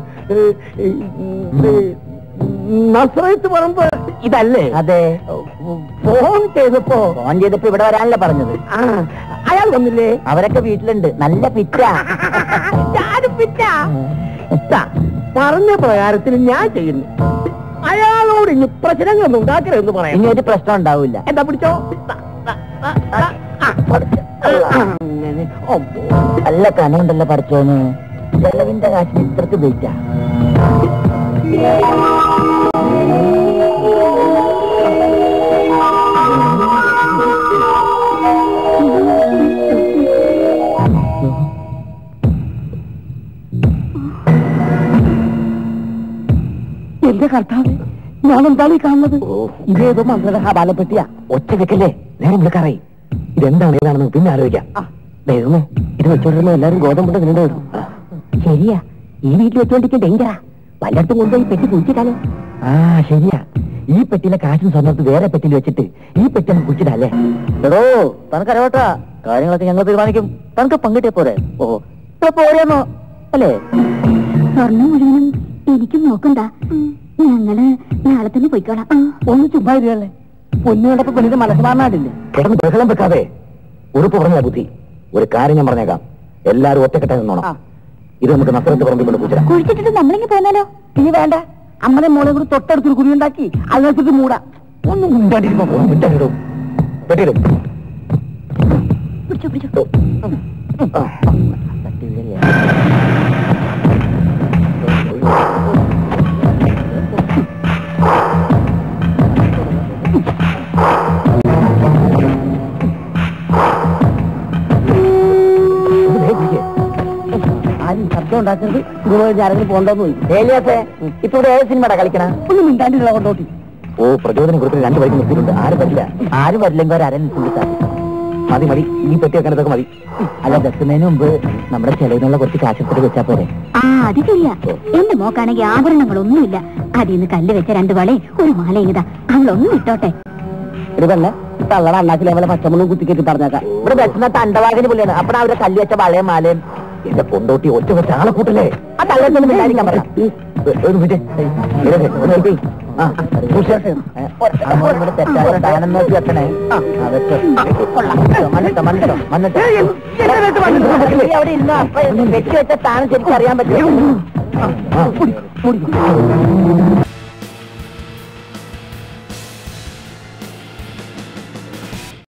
നസ്രത്ത് പറമ്പ് ഇതല്ലേ അതെ ഫോൺ ചെയ്തപ്പോ ഫോൺ ചെയ്തപ്പോ ഇവിടെ വരാനല്ലേ പറഞ്ഞത് ആ അയാൾ വന്നില്ലേ അവരൊക്കെ വീട്ടിലുണ്ട് നല്ല പിറ്റ ഞാനും പിറ്റ ദാ, പറഞ്ഞ പ്രകാരത്തിന് ഞാൻ ചെയ്യുന്നു അയാളോട് ഇനി പ്രശ്നങ്ങളൊന്നും ഉണ്ടാക്കരുതെന്ന് പറയാം ഇനി ഒരു പ്രശ്നം ഉണ്ടാവില്ല എന്താ പിടിച്ചോ ദാ, ദാ, ദാ, ദാ. ആ, അങ്ങനെ. അമ്മോ. നല്ല കനമുണ്ടല്ലോ പഠിച്ചോന് ചെലവിന്റെ കാശിന് ഇത്രക്ക് വെയിറ്റാ എന്റെ കർത്താവ് ഞാൻ എന്താണ് ഈ കാണുന്നത് ഇതേതോ മന്ത്രയുടെ ഹവാലപ്പെട്ടിയാ ഒറ്റ വെക്കല്ലേ നേരം വിളിക്കാറേ ഇതെന്താണ് ഏതാണെന്ന് പിന്നെ ആലോചിക്കാം ദൈവമേ ഇത് വെച്ചോണ്ടിരുന്ന എല്ലാരും ഗോതമ്പുണ്ട് നിന്നുണ്ട് വരും ശരിയാ ഈ വീട്ടിൽ വെച്ചോണ്ടിരിക്കും ഡേഞ്ചറാ പലയിടത്തും കൊണ്ടുപോയി പെട്ടി കുഴിച്ചിട്ടാലോ ആ ശരിയാ ഈ പെട്ടിയിലെ കാശും സ്വർണ്ണത്ത് വേറെ പെട്ടിയിൽ വെച്ചിട്ട് ഈ പെട്ടി നമുക്ക് കുഴിച്ചിട്ടല്ലേ എടോ തനക്ക് അറിവട്ടാ കാര്യങ്ങളൊക്കെ ഞങ്ങൾ തീരുമാനിക്കും തനക്ക് പങ്കിട്ടേ പോരെ ഓ ഇപ്പൊ പോരെന്നോ അല്ലേ സ്വർണം മുഴുവനും എനിക്കും നോക്കണ്ട ഞങ്ങള് നാളെ തന്നെ പോയിക്കോളാം ഒന്ന് ചുമ്മാ ഇരുന്നല്ലേ പൊന്നു കണ്ടപ്പോ പെണ്ണിന്റെ മനസ്സുമാറിനാടില്ലേ കിടന്ന് ബഹളം വെക്കാതെ ഉറുപ്പ് പറഞ്ഞ ബുദ്ധി ഒരു കാര്യം ഞാൻ പറഞ്ഞേക്കാം എല്ലാരും ഒറ്റക്കെട്ടായി നിന്നോണം ആ. ഇത് നമുക്ക് നസ്രത്ത് പറമ്പിൽ കൊണ്ട് കുച്ചിരാം കുഴിച്ചിട്ടിട്ട് നമ്മളിങ്ങ് പോന്നാലോ ഇനി വേണ്ട അമ്മനെ മോളെ കൂടി തൊട്ടടുത്തൊരു കുഴി ഉണ്ടാക്കി അതിനകത്തേക്ക് മൂടാ ഒന്നും ഉണ്ടാണ്ടിരിക്കുമ്പോ മുറ്റങ്ങിടും പെട്ടിയിടും പിടിച്ചോ പിടിച്ചോ ആ. ഒന്ന് വേഗം പിടിക്ക്. ആരും ശബ്ദം ഉണ്ടാക്കരുത് ഇതുപോലെ ആരെങ്കിലും പോണ്ടോന്ന് പോയി ഏലിയാസേ ഇപ്പൊ ഇവിടെ ഏത് സിനിമയുടെ കളിക്കണ ഒന്ന് മിണ്ടാണ്ടിരുന്ന കൊണ്ടോട്ടി ഓ പ്രചോദനം കൊടുത്ത് രണ്ട് വഴിക്ക് നിർത്തിയിട്ടുണ്ട് ആരും വരില്ല ആരും വരില്ലെങ്കിൽ ഒരര നിൽക്കുന്നുണ്ട് മതി മതി ഈ പെട്ടി വെക്കാനതൊക്കെ മതി അല്ല വെക്കുന്നതിന് മുമ്പ് നമ്മുടെ ചെലവിനുള്ള കുറച്ച് കാശെടുത്തിട്ട് വെച്ചാ പോരെ ആ അത് ശരിയാ എന്റെ മോക്കാണെങ്കിൽ ആഭരണങ്ങളൊന്നുമില്ല അതിന്ന് കല്ല് വെച്ച രണ്ട് വളെ ഒരു മാല ഇതാ അവളൊന്നും ഇട്ടോട്ടെ ഒരു പെണ്ണെ തള്ളട അണ്ണാക്കിലെ പോലെ പച്ചമുളകും കുത്തിക്കേറ്റി പറഞ്ഞേക്കാം ഇവിടെ വെക്കുന്ന തണ്ടവാകിന് പുള്ളിയാണ് അപ്പഴാ അവരെ കല്ല് വെച്ച വളയും മാലയും എന്റെ കൊണ്ടോട്ടി ഒറ്റ വെച്ച ആളെ കൂട്ടല്ലേ ആ തള്ളൊന്നും മിണ്ടായിരിക്കാൻ പറയാം ഒരു മിനിറ്റ് ഇതൊക്കെ ഒന്ന് വെയിറ്റ് ചെയ്യ്. ആ, സൂക്ഷിച്ച്. ഏ, അങ്ങോട്ട് ഇങ്ങോട്ട് തെറ്റാതെ ഡയനം നോക്കി വെക്കണേ ആ, വെച്ചോ. മണ്ണിട്ടോ മണ്ണിട്ടോ മണ്ണിട്ടോ നീ അവിടെ ഇരുന്നോ അപ്പൊ വെച്ച് വെച്ച സ്ഥാനം ശരിക്കും അറിയാൻ പറ്റും ആ, ആ.